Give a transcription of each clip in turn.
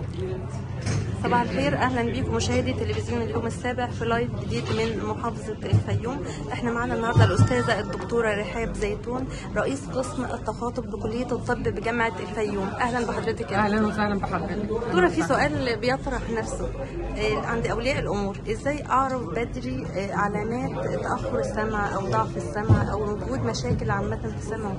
صباح الخير اهلا بيكم مشاهدي تلفزيون اليوم السابع في لايف جديد من محافظه الفيوم احنا معانا النهارده الاستاذه الدكتوره رحاب زيتون رئيس قسم التخاطب بكليه الطب بجامعه الفيوم اهلا بحضرتك يا اهلا وسهلا بحضرتك دكتوره في سؤال بيطرح نفسه آه، عند اولياء الامور ازاي اعرف بدري آه، علامات تاخر السمع او ضعف السمع او وجود مشاكل عامه في السمع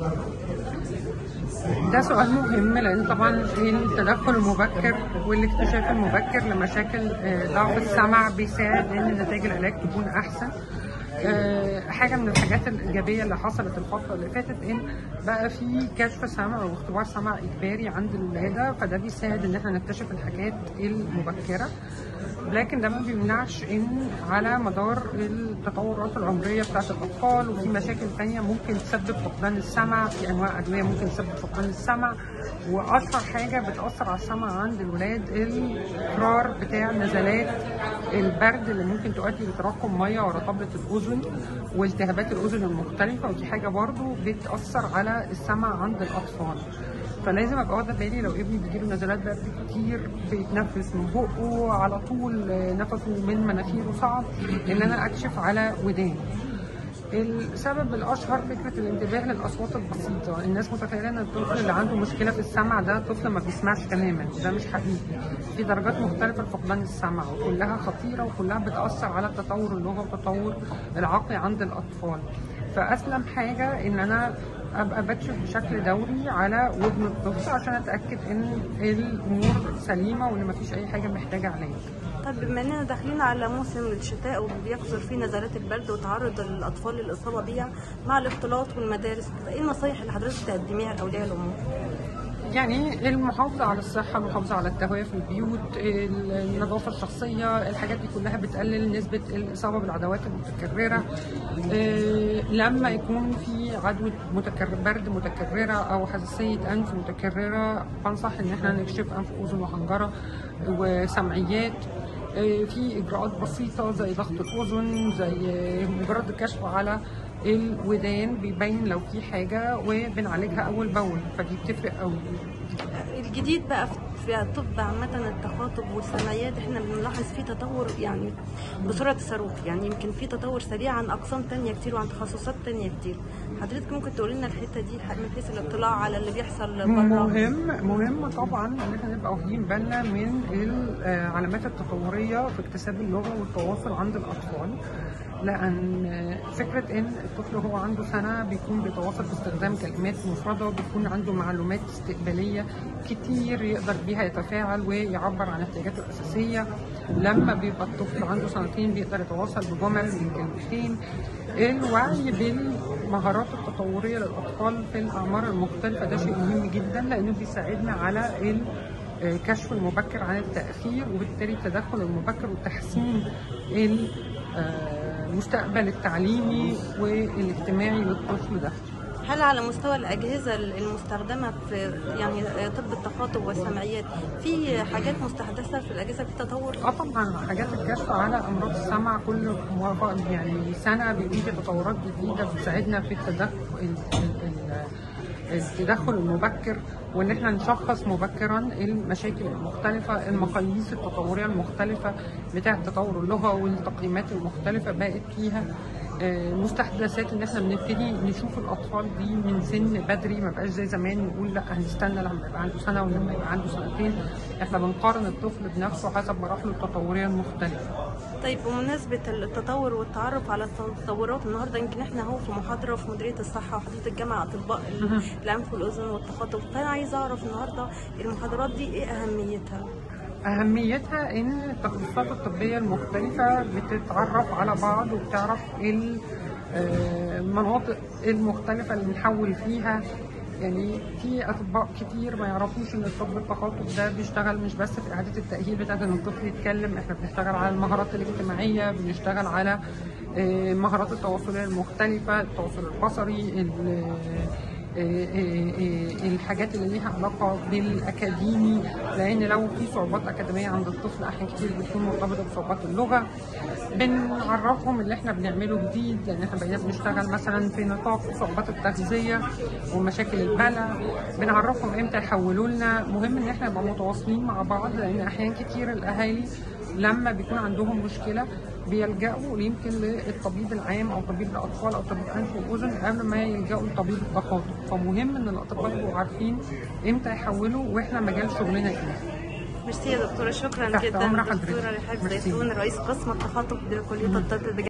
ده سؤال مهم لان طبعا التدخل المبكر والاكتشاف المبكر لمشاكل آه، ضعف السمع بيساعد ان نتائج العلاج تكون احسن آه، حاجه من الحاجات الايجابيه اللي حصلت الفتره اللي فاتت ان بقى في كشف سمع او اختبار سمع اجباري عند الولاده فده بيساعد ان احنا نكتشف الحاجات المبكره لكن ده ما بيمنعش ان على مدار التطورات العمريه بتاعت الاطفال وفي مشاكل تانية ممكن تسبب فقدان السمع في انواع ادويه ممكن تسبب فقدان السمع واشهر حاجه بتاثر على السمع عند الولاد الاقرار بتاع نزلات البرد اللي ممكن تؤدي لتراكم ميه ورا طبله الاذن والتهابات الاذن المختلفه ودي حاجه برضو بتاثر على السمع عند الاطفال فلازم ابقى واخده بالي لو ابني بيجيله نزلات برد كتير بيتنفس من بقه على طول آه، نفسه من مناخيره صعب ان انا اكشف على ودانه السبب الاشهر فكره الانتباه للاصوات البسيطه الناس متخيله ان الطفل اللي عنده مشكله في السمع ده طفل ما بيسمعش تماما ده مش حقيقي في درجات مختلفه لفقدان السمع وكلها خطيره وكلها بتاثر على تطور اللغه وتطور العقل عند الاطفال فاسلم حاجه ان انا ابقى بكشف بشكل دوري على ودن الطفل عشان اتاكد ان الامور سليمه وان مفيش اي حاجه محتاجه علاج طيب بما اننا داخلين على موسم الشتاء وبيكثر فيه نزلات البرد وتعرض الاطفال للاصابه بيها مع الاختلاط والمدارس ايه النصايح اللي حضرتك تقدميها لاولياء الامور؟ يعني المحافظة على الصحة المحافظة على التهوية في البيوت النظافة الشخصية الحاجات دي كلها بتقلل نسبة الإصابة بالعدوات المتكررة آه، لما يكون في عدوى متكرر برد متكررة أو حساسية أنف متكررة بنصح إن احنا نكشف أنف وأذن وحنجرة وسمعيات آه، في إجراءات بسيطة زي ضغط الأذن زي آه، مجرد الكشف على الودان بيبين لو في حاجة وبنعالجها أول بأول فدي بتفرق قوي الجديد بقى في الطب عامة التخاطب والسمعيات احنا بنلاحظ فيه تطور يعني بسرعة الصاروخ يعني يمكن في تطور سريع عن أقسام تانية كتير وعن تخصصات تانية كتير حضرتك ممكن تقول لنا الحتة دي من حيث الاطلاع على اللي بيحصل بره مهم مهم طبعا ان احنا نبقى واخدين بالنا من العلامات التطوريه في اكتساب اللغه والتواصل عند الاطفال لان فكره ان الطفل وهو عنده سنه بيكون بيتواصل باستخدام كلمات مفرده وبيكون عنده معلومات استقباليه كتير يقدر بيها يتفاعل ويعبر عن احتياجاته الاساسيه لما بيبقى الطفل عنده سنتين بيقدر يتواصل بجمل من كلمتين الوعي بالمهارات التطوريه للاطفال في الاعمار المختلفه ده شيء مهم جدا لانه بيساعدنا على الكشف المبكر عن التاخير وبالتالي التدخل المبكر وتحسين المستقبل التعليمي والاجتماعي للطفل ده هل على مستوى الأجهزة المستخدمة في يعني طب التخاطب والسمعيات في حاجات مستحدثة في الأجهزة في تطور؟ اه طبعا حاجات الكشف على أمراض السمع كل مو- يعني سنة بيجي في تطورات جديدة بتساعدنا في التدخل ال- ال- ال- التدخل المبكر وان احنا نشخص مبكرا المشاكل المختلفه المقاييس التطوريه المختلفه بتاعه تطور اللغه والتقييمات المختلفه بقت فيها آه، مستحدثات ان احنا بنبتدي نشوف الاطفال دي من سن بدري ما بقاش زي زمان نقول لا هنستنى لما يبقى عنده سنه ولما يبقى عنده سنتين احنا بنقارن الطفل بنفسه حسب مراحله التطوريه المختلفه طيب بمناسبة التطور والتعرف على التطورات النهارده يمكن احنا اهو في محاضرة في مديرية الصحة وحديث الجامعة أطباء الأنف والأذن والتخاطب فأنا عايزة أعرف النهارده المحاضرات دي إيه أهميتها؟ أهميتها إن التخصصات الطبية المختلفة بتتعرف على بعض وبتعرف ال- آه، المناطق المختلفة اللي بنحول فيها يعني في أطباء كتير ما يعرفوش إن الطب التخاطب ده بيشتغل مش بس في إعادة التأهيل بتاعت إن الطفل يتكلم إحنا بنشتغل على المهارات الاجتماعية بنشتغل على آه، المهارات التواصلية المختلفة التواصل البصري ال- آه، آه، آه، الحاجات اللي ليها علاقه بالاكاديمي لان لو في صعوبات اكاديميه عند الطفل احيانا كتير بتكون مرتبطه بصعوبات اللغه بنعرفهم اللي احنا بنعمله جديد لان احنا بقينا بنشتغل مثلا في نطاق صعوبات التغذيه ومشاكل البلع بنعرفهم امتى يحولوا لنا مهم ان احنا نبقى متواصلين مع بعض لان احيانا كتير الاهالي لما بيكون عندهم مشكله بيلجأوا يمكن للطبيب العام او طبيب الاطفال او طبيب انف واذن قبل ما يلجأوا لطبيب التخاطب فمهم ان الاطباء يبقوا عارفين امتى يحولوا واحنا مجال شغلنا ايه ميرسي يا دكتوره شكرا تحت جدا أمر حضرتك. دكتوره رحاب ميرسي. زيتون رئيس قسم التخاطب بكليه الطب